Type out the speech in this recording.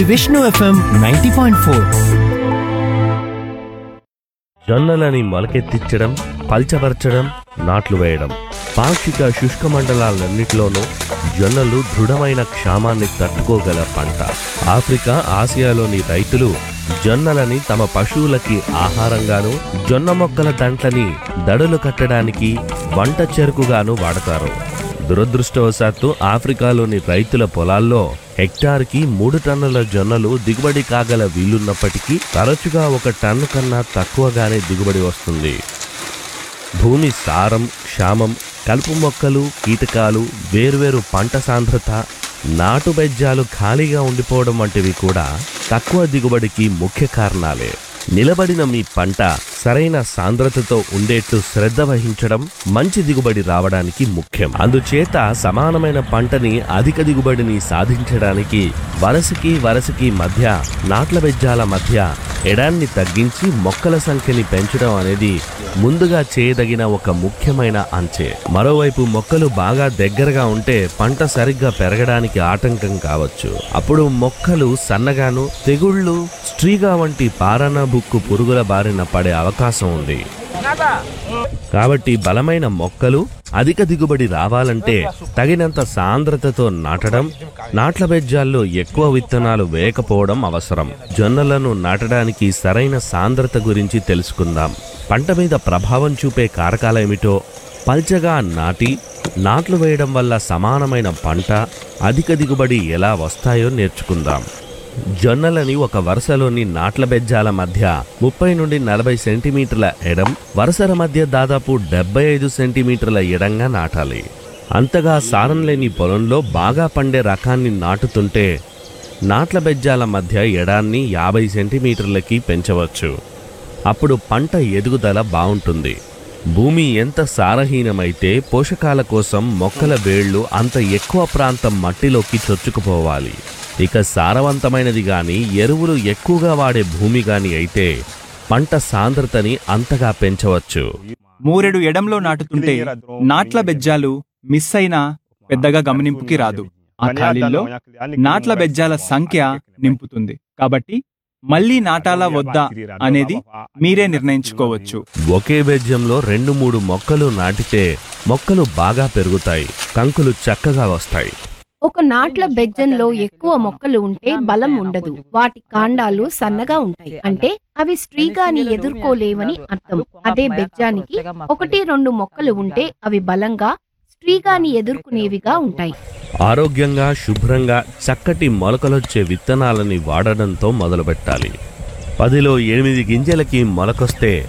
Vishnu FM ninety point four జొన్నలని మొలకెత్తించడం పల్చబరచడం నాట్లు వేయడం పాక్షిక శుష్క మండలాలన్నిటిలోనూ జొన్నలు దృఢమైన క్షామాన్ని తట్టుకోగల పంట ఆఫ్రికా ఆసియాలోని రైతులు జొన్నలని తమ పశువులకి ఆహారంగాను జొన్న మొక్కల దంట్లని దడులు కట్టడానికి వంట చెరుకుగాను వాడతారు దురదృష్టవశాత్తు ఆఫ్రికాలోని రైతుల పొలాల్లో హెక్టార్కి మూడు టన్నుల జొన్నలు దిగుబడి కాగల వీలున్నప్పటికీ తరచుగా ఒక టన్ను కన్నా తక్కువగానే దిగుబడి వస్తుంది భూమి సారం క్షామం కలుపు మొక్కలు కీటకాలు వేర్వేరు పంట సాంద్రత నాటు బెజ్జాలు ఖాళీగా ఉండిపోవడం వంటివి కూడా తక్కువ దిగుబడికి ముఖ్య కారణాలే నిలబడిన మీ పంట సరైన సాంద్రతతో ఉండేట్టు శ్రద్ధ వహించడం మంచి దిగుబడి రావడానికి ముఖ్యం అందుచేత సమానమైన పంటని అధిక దిగుబడిని సాధించడానికి వరసకి వరసకి మధ్య నాట్ల బెజ్జాల మధ్య ఎడాన్ని తగ్గించి మొక్కల సంఖ్యని పెంచడం అనేది ముందుగా చేయదగిన ఒక ముఖ్యమైన అంచే మరోవైపు మొక్కలు బాగా దగ్గరగా ఉంటే పంట సరిగ్గా పెరగడానికి ఆటంకం కావచ్చు అప్పుడు మొక్కలు సన్నగాను తెగుళ్ళు స్ట్రీగా వంటి పారణ బుక్కు పురుగుల బారిన పడే అవకాశం ఉంది కాబట్టి బలమైన మొక్కలు అధిక దిగుబడి రావాలంటే తగినంత సాంద్రతతో నాటడం నాట్ల బెజ్జాల్లో ఎక్కువ విత్తనాలు వేయకపోవడం అవసరం జొన్నలను నాటడానికి సరైన సాంద్రత గురించి తెలుసుకుందాం పంట మీద ప్రభావం చూపే కారకాలేమిటో పల్చగా నాటి నాట్లు వేయడం వల్ల సమానమైన పంట అధిక దిగుబడి ఎలా వస్తాయో నేర్చుకుందాం జొన్నలని ఒక వరుసలోని నాట్ల బెజ్జాల మధ్య ముప్పై నుండి నలభై సెంటీమీటర్ల ఎడం వరుసల మధ్య దాదాపు డెబ్బై ఐదు సెంటీమీటర్ల ఎడంగా నాటాలి అంతగా సారం లేని పొలంలో బాగా పండే రకాన్ని నాటుతుంటే నాట్ల బెజ్జాల మధ్య ఎడాన్ని యాభై సెంటీమీటర్లకి పెంచవచ్చు అప్పుడు పంట ఎదుగుదల బావుంటుంది భూమి ఎంత సారహీనమైతే పోషకాల కోసం మొక్కల వేళ్ళు అంత ఎక్కువ ప్రాంతం మట్టిలోకి చొచ్చుకుపోవాలి ఇక సారవంతమైనది గాని ఎరువులు ఎక్కువగా వాడే భూమి గాని అయితే పంట సాంద్రతని అంతగా పెంచవచ్చు మూరెడు ఎడంలో నాటుతుంటే నాట్ల బెజ్జాలు మిస్ అయినా పెద్దగా గమనింపుకి రాదు ఆ ఖాళీల్లో నాట్ల బెజ్జాల సంఖ్య నింపుతుంది కాబట్టి మళ్ళీ నాటాలా వద్దా అనేది మీరే నిర్ణయించుకోవచ్చు ఒకే బెజ్జంలో రెండు మూడు మొక్కలు నాటితే మొక్కలు బాగా పెరుగుతాయి కంకులు చక్కగా వస్తాయి ఒక నాట్ల బెజ్జంలో ఎక్కువ మొక్కలు ఉంటే బలం ఉండదు వాటి కాండాలు సన్నగా ఉంటాయి అంటే అవి స్ట్రీగాని ఎదుర్కోలేవని అర్థం అదే బెజ్జానికి ఒకటి రెండు మొక్కలు ఉంటే అవి బలంగా స్ట్రీగాని ఎదుర్కొనేవిగా ఉంటాయి ఆరోగ్యంగా శుభ్రంగా చక్కటి మొలకలొచ్చే విత్తనాలని వాడడంతో మొదలుపెట్టాలి పదిలో ఎనిమిది గింజలకి మొలకొస్తే